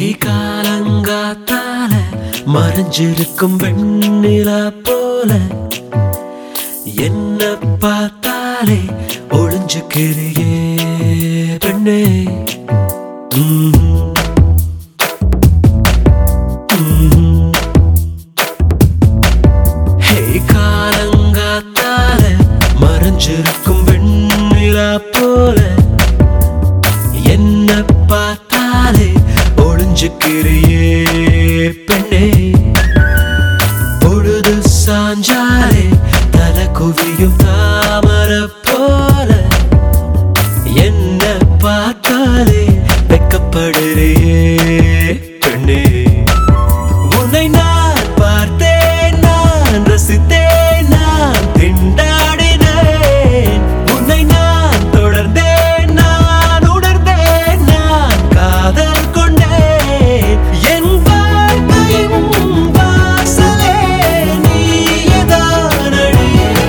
காலங்காத்தால மறைஞ்சிருக்கும் வெண்ணிலா போல என்ன பார்த்தாலே ஒளிஞ்சுக்கிறியே பெண்ணே ம்ம். ம்ம். ஹே காலங்காத்தால மறைஞ்சிருக்கும் வெண்ணிலா போல என்ன பார்த்தாலே ஒளிஞ்சுக்கிறியே பெண்ணே பொழுது சாஞ்சாலே தலை குவியும் தாமர போல என்ன பார்த்தாலே வெக்கப்படுறியே பெண்ணே உன்னை நான் பார்த்தேன் நான் ரசித்தேன் நான் திண்டாடினேன் உன்னை நான் தொடர்ந்தேன் நான் உணர்ந்தேன் நான் காதல் கொண்டேன் என் வாழ்க்கையின் வாசலே நீயேதானடி.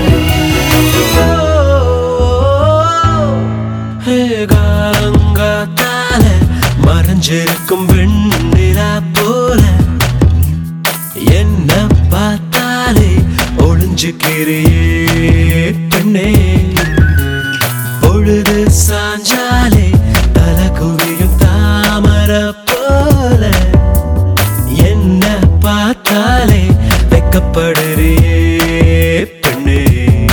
ஹே காலங்காத்தால மறைஞ்சிருக்கும் வெண்ணிலா போல என்ன பார்த்தாலே ஒளிஞ்சுக்கிறியே பெண்ணே பொழுது சாஞ்சாலே தலை குவியும் தாமர போல என்ன பார்த்தாலே வெக்கப்படுறியே பெண்ணே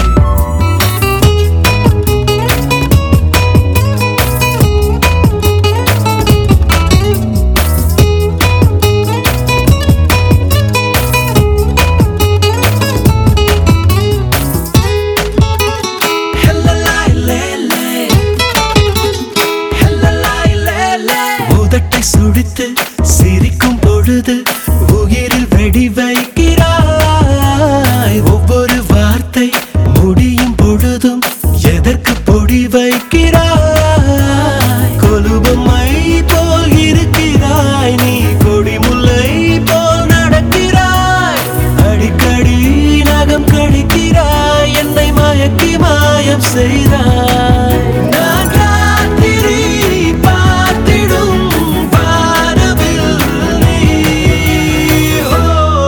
உதட்டை சுடித்து சிரிக்கும் பொழுது உயிரில் வெடி வைக்கிறாய் ஒவ்வொரு வார்த்தை முடியும் பொழுதும் எதற்கு பொடி வைக்கிறாய் கொலுபமை போல் இருக்கிறாய் நீ கொடிமுல்லை போல் நடக்கிறாய் அடிக்கடி நகம் கடிக்கிறாய் என்னை மயக்கி மாயம் செய்தாய் நான் ராத்திரி பார்த்திடும் வானவில் நீ. ஓ,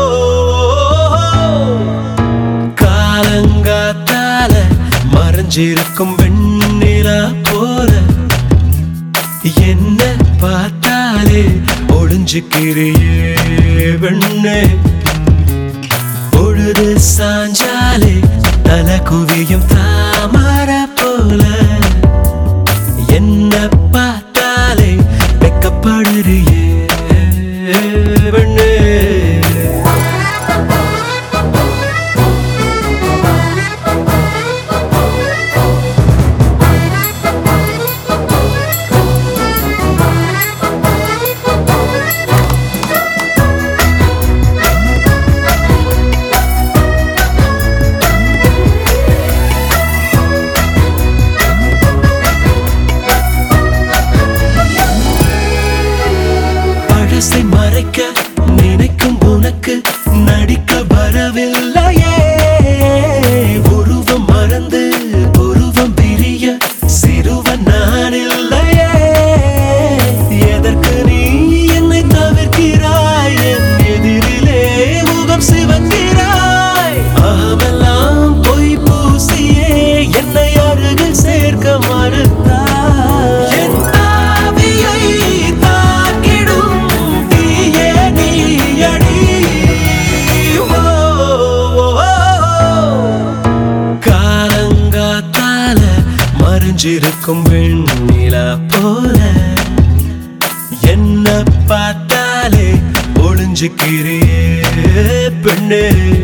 காலங்காத்தால மறைஞ்சிருக்கும் வெண்ணிலா போல என்ன பார்த்தாலே ஒளிஞ்சுக்கிறியே வெண்ணே பொழுது சாஞ்சாலே தலை குவியும் தாமர போல என்ன பார்த்தாலே வெக்கப்படுறியே வெண்ணே பழசை மறைக்க நினைக்கும் உனக்கு நடிக்க வரவில்லையே உருவம் மறந்து உருவம் பிரிய சிறுவன் நான் இல்லையே எதற்கு நீ என்னை தவிர்க்கிறாய் என் எதிரிலே முகம் சிவக்கிறாய் அகமெல்லாம் பொய் பூசியே என்னை அருகில் சேர்க்க மறுத்தாய் என் ஆவியை தாக்கிடும் தீயே நீயடி. ஓ, ஓ, ஓ. காலங்காத்தால மறைஞ்சிருக்கும் வெண்ணிலா போல என்ன பார்த்தாலே ஒளிஞ்சுக்கிறியே பெண்ணே